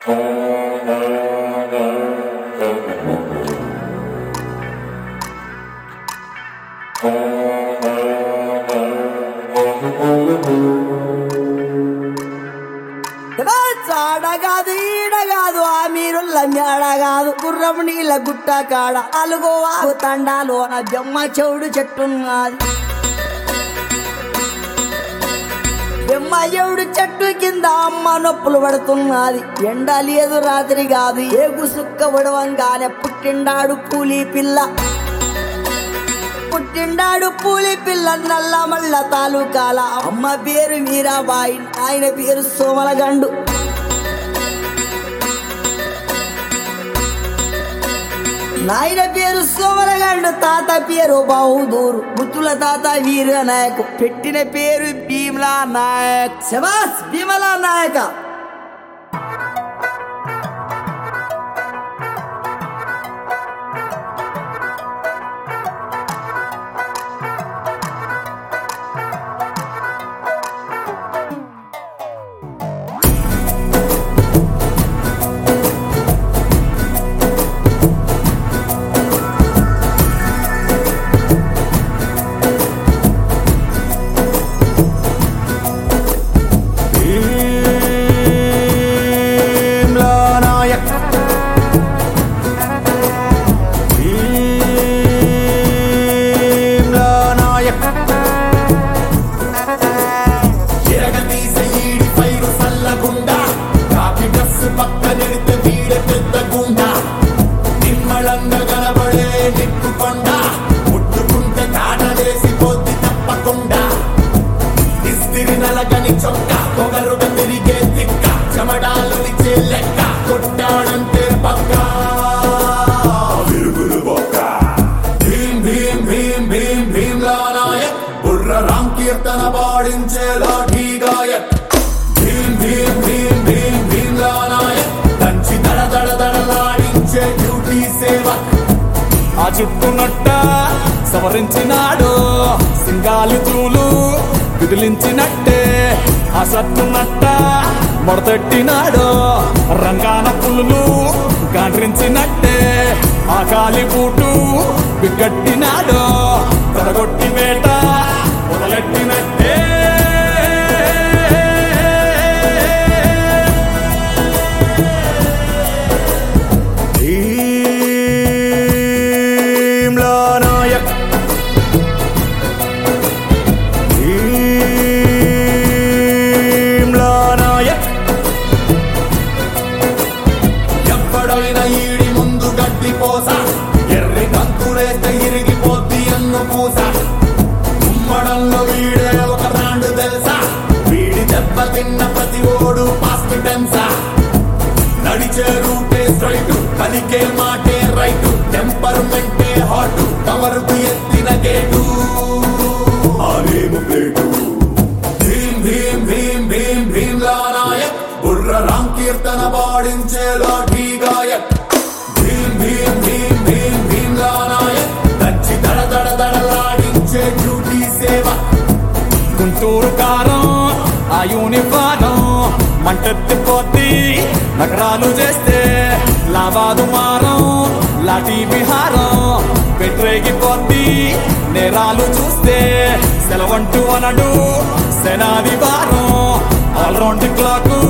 చాడగాదు ఈడగాదు ఆ మీరుల్ల మేడగాదు గుర్రం నీళ్ళ గుట్ట కాడ అలుగోవాగు తండాలోన బెమ్మ చెవుడు చెట్టున్నది బెమ్మ చెవుడు చెట్టు కింద అమ్మ నొప్పులు పడుతున్నది ఎండ లేదు రాత్రి కాదు ఏగు సుక్క ఉడవంగానే పుట్టిండాడు కూలీ పిల్ల పుట్టిండాడు పూలి పిల్ల నల్ల మల్ల తాలూకాల అమ్మ పేరు మీరాబాయి ఆయన పేరు సోమలగండు నాయన పేరు సోమలగండు తాత పేరు బహుదూరు ముత్తుల తాత వీర నాయక్ పెట్టిన పేరు భీమలా నాయక్ శబాస్ భీమలా నాయక భీమ్లా నాయక్ భీమ్లా నాయక్ ఎరగతీసే ఈడి పైరు సల్లగుండా కాకి డ్రెస్ పక్కనెడితే వీడ పెద్ద గుండా నిమ్మళంగా కనబడే నిప్పుకొండ ముట్టుకుంటే కాటలేసి పోద్ది తప్పకుండా ఇస్తిరి నలగని చొక్క పొగరుగా తిరిగే తిక్క చెమడాలు ఇచ్చే లెక్క కొట్టాడంటే పక్క విరుగులు బొక్క భీం భీం భీం భీం భీమ్లా నాయక్ బుర్ర రామ్ కీర్తన పాడించే లాఠీ గాయక్ భీం భీం భీం భీం భీమ్లా నాయక్ దంచి దడ దడ దడలాడించే డ్యూటీ సేవక్ ఆ చుట్టునట్ట సవరించినాడు సింగాలి తూలు విదిలించినట్టే ఆ సత్తునట్ట మొడతెట్టినాడు రంగాన పులులు గాండ్రించినట్టే ఆ కాలి పూటు బిగ్గట్టినాడు తొడగొట్టి వేట మొదలెట్టినట్టే భీమ్లా నాయక్ భీమ్లా నాయక్ ఎప్పుడైనా ఈడి ముందు గడ్డి పోస ఎర్రి కంకులేస్తే ఇరిగిపోద్ది అన్ను పూస ఉమ్మడంలో వీడే ఒక బ్రాండ్ తెలుసా వీడి దెబ్బ తిన్న ప్రతి ఓడు పాస్ట్ టెన్సా నడిచే రూటే స్ట్రైట్ పలికే మాటే రైట్ టెంపర్మెంటే హాట్ కవరుకు ఎత్తిన గేటు ఆలేము ప్లేటు భీం భీం భీం భీం భీమ్లా నాయక్ బుర్ర రామ్ కీర్తన పాడించే లాఠీ గాయక్ భీం భీం భీం భీం భీమ్లా నాయక్ దచ్చి దడ దడ దడలాడించే డ్యూటీ సేవ గుంటూరు కారం ఆ యూనిఫారం మంటెత్తిపోద్ది నగరాలు చేస్తే లావాదు మారం లాఠీ విహారం పెట్టరేగిపోద్ది నేరాలు చూస్తే సెలవంటూ అనడు సెనాది వారం ఆల్రౌండ్ క్లాక్